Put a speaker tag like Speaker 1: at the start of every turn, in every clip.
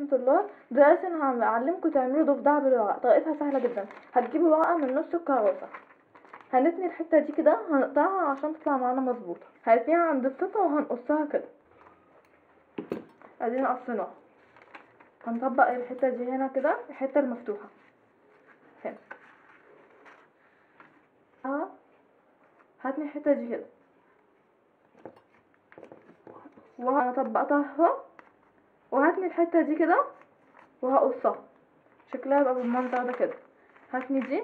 Speaker 1: ورحمة الله دلوقتي انا هعلمكم تعملوا ضفدع بالورق طريقتها سهلة جدا هتجيبوا ورقة من نص الكراسة هنتني الحتة دي كده هنقطعها عشان تطلع معانا مظبوطة هنتنيها عند السطة وهنقصها كده ادينا قصيناها هنطبق الحتة دي هنا كده الحتة المفتوحة هنا اه هاتني الحتة دي كده وانا طبقتها اهو وهاتني الحتة دي كده وهقصها شكلها يبقى بالمنظر ده كده هاتني دي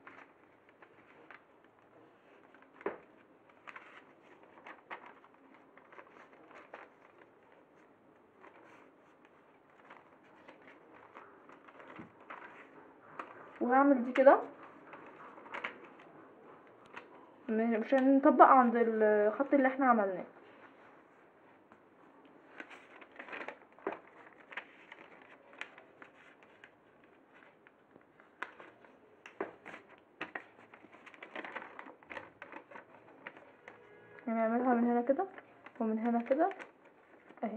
Speaker 1: وهعمل دي كده مش هنطبق عند الخط اللي احنا عملناه هنعملها من هنا كده ومن هنا كده اهي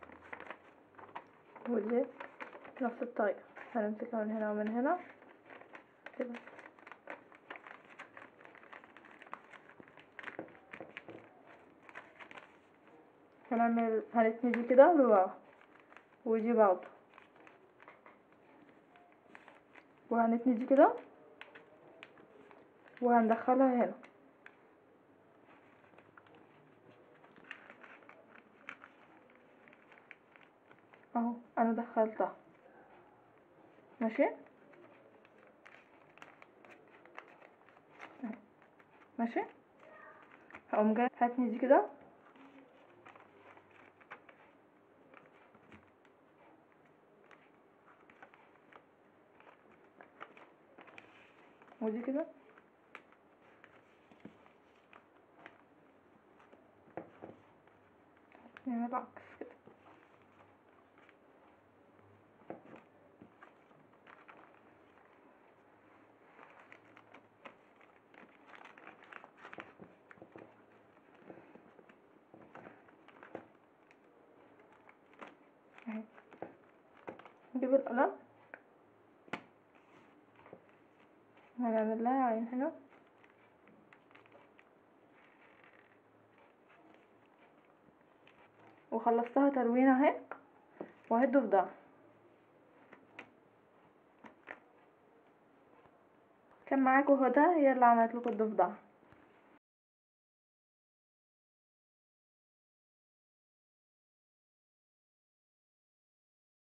Speaker 1: ودي نفس الطريقة هنمسكها من هنا ومن هنا كده هنعمل هنتني دي كده لورا ودي برضه وهنتني دي كده وهندخلها هنا اهو انا دخلتها ماشي ماشي هقوم جاي هاتني دي كده ودي كده نعمل عكس كده اهي نجيب القلم هنعمل لها عين هنا وخلصتها تلوينة اهي وهد في ده كان معاكم هدى هي اللي عملت لكم الضفدع